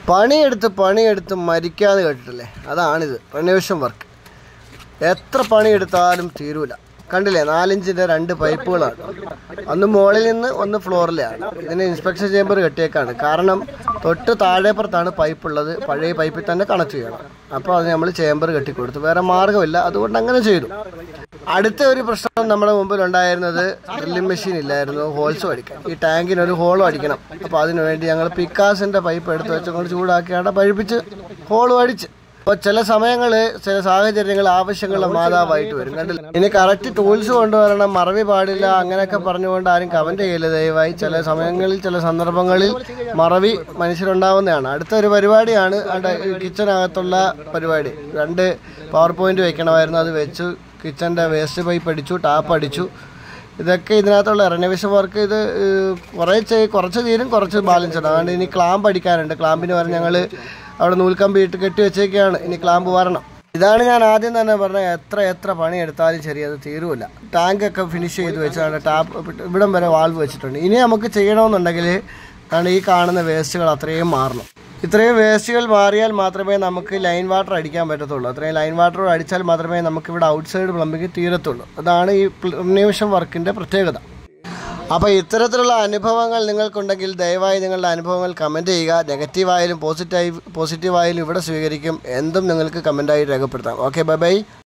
പണിയെടുത്ത് പണിയെടുത്ത് മരിക്കാതെ കേട്ടിട്ടില്ലേ അതാണിത് റിനോവേഷൻ വർക്ക് എത്ര പണിയെടുത്താലും തീരൂല കണ്ടില്ലേ നാലിഞ്ചിൻ്റെ രണ്ട് പൈപ്പുകളാണ് ഒന്ന് മുകളിൽ നിന്ന് ഒന്ന് ഫ്ലോറിലാണ് ഇതിന് ഇൻസ്പെക്ഷൻ ചേമ്പർ കെട്ടിയേക്കാണ് കാരണം തൊട്ട് താഴെപ്പുറത്താണ് പൈപ്പ് ഉള്ളത് പഴയ പൈപ്പിൽ തന്നെ കണക്ട് ചെയ്യണം അപ്പോൾ അത് നമ്മൾ ചേമ്പർ കെട്ടിക്കൊടുത്തു വേറെ മാർഗ്ഗമില്ല അതുകൊണ്ട് അങ്ങനെ ചെയ്തു അടുത്ത ഒരു പ്രശ്നം നമ്മുടെ മുമ്പിൽ ഉണ്ടായിരുന്നത് ഡ്രില്ലിംഗ് മെഷീൻ ഇല്ലായിരുന്നു ഹോൾസ് അടിക്കാൻ ഈ ടാങ്കിന് ഒരു ഹോളും അടിക്കണം അപ്പോൾ അതിനു വേണ്ടി ഞങ്ങൾ പിക്കാസിൻ്റെ പൈപ്പ് എടുത്ത് വെച്ചുകൊണ്ട് ചൂടാക്കിയാണ് പഴിപ്പിച്ച് ഹോളും അടിച്ച് അപ്പോൾ ചില സമയങ്ങളിൽ ചില സാഹചര്യങ്ങൾ ആവശ്യങ്ങളുടെ മാതാവായിട്ട് വരും കണ്ടില്ല ഇനി കറക്റ്റ് ടൂൾസ് കൊണ്ടുവരണം മറവി പാടില്ല അങ്ങനെയൊക്കെ പറഞ്ഞുകൊണ്ട് ആരും കമൻറ്റ് ചെയ്യില്ല ദയവായി ചില സമയങ്ങളിൽ ചില സന്ദർഭങ്ങളിൽ മറവി മനുഷ്യരുണ്ടാവുന്നതാണ് അടുത്ത ഒരു പരിപാടിയാണ് അവിടെ ഈ കിച്ചനകത്തുള്ള പരിപാടി രണ്ട് പവർ പോയിന്റ് വെക്കണമായിരുന്നു അത് വെച്ചു കിച്ചൻ്റെ വേസ്റ്റ് പൈപ്പ് അടിച്ചു ടാപ്പ് അടിച്ചു ഇതൊക്കെ ഇതിനകത്തുള്ള റെനോവേഷൻ വർക്ക് ഇത് ഏഹ്, കുറേ ചെയ് കുറച്ച് തീരും കുറച്ച് ബാലൻസ് ഉണ്ട് അതുകൊണ്ട് ഇനി ക്ലാമ്പ് അടിക്കാനുണ്ട് ക്ലാമ്പിന് വരെ ഞങ്ങൾ അവിടെ നൂൽക്കമ്പി ഇട്ട് കെട്ടി വെച്ചേക്കാണ് ഇനി ക്ലാമ്പ് വരണം ഇതാണ് ഞാൻ ആദ്യം തന്നെ പറഞ്ഞത് എത്ര എത്ര പണി എടുത്താലും ശരി അത് തീരുമില്ല ടാങ്കൊക്കെ ഫിനിഷ് ചെയ്ത് വെച്ചാണ് ടാപ്പ് ഇവിടം വരെ വാൾവ് വെച്ചിട്ടുണ്ട് ഇനി നമുക്ക് ചെയ്യണമെന്നുണ്ടെങ്കിൽ ആണ് ഈ കാണുന്ന വേസ്റ്റുകൾ അത്രയും മാറണം ഇത്രയും വേസ്റ്റുകൾ മാറിയാൽ മാത്രമേ നമുക്ക് ലൈൻ വാട്ടർ അടിക്കാൻ പറ്റത്തുള്ളൂ അത്രയും ലൈൻ വാട്ടർ അടിച്ചാൽ മാത്രമേ നമുക്ക് ഇവിടെ ഔട്ട്സൈഡ് പ്ലംബിംഗ് തീരത്തുള്ളൂ അതാണ് ഈ റിനോവേഷൻ വർക്കിൻ്റെ പ്രത്യേകത അപ്പോൾ ഇത്തരത്തിലുള്ള അനുഭവങ്ങൾ നിങ്ങൾക്കുണ്ടെങ്കിൽ ദയവായി നിങ്ങളുടെ അനുഭവങ്ങൾ കമൻറ്റ് ചെയ്യുക നെഗറ്റീവായാലും പോസിറ്റീവ് പോസിറ്റീവായാലും ഇവിടെ സ്വീകരിക്കും എന്തും നിങ്ങൾക്ക് കമൻറ്റായി രേഖപ്പെടുത്താം ഓക്കെ ബൈ ബൈ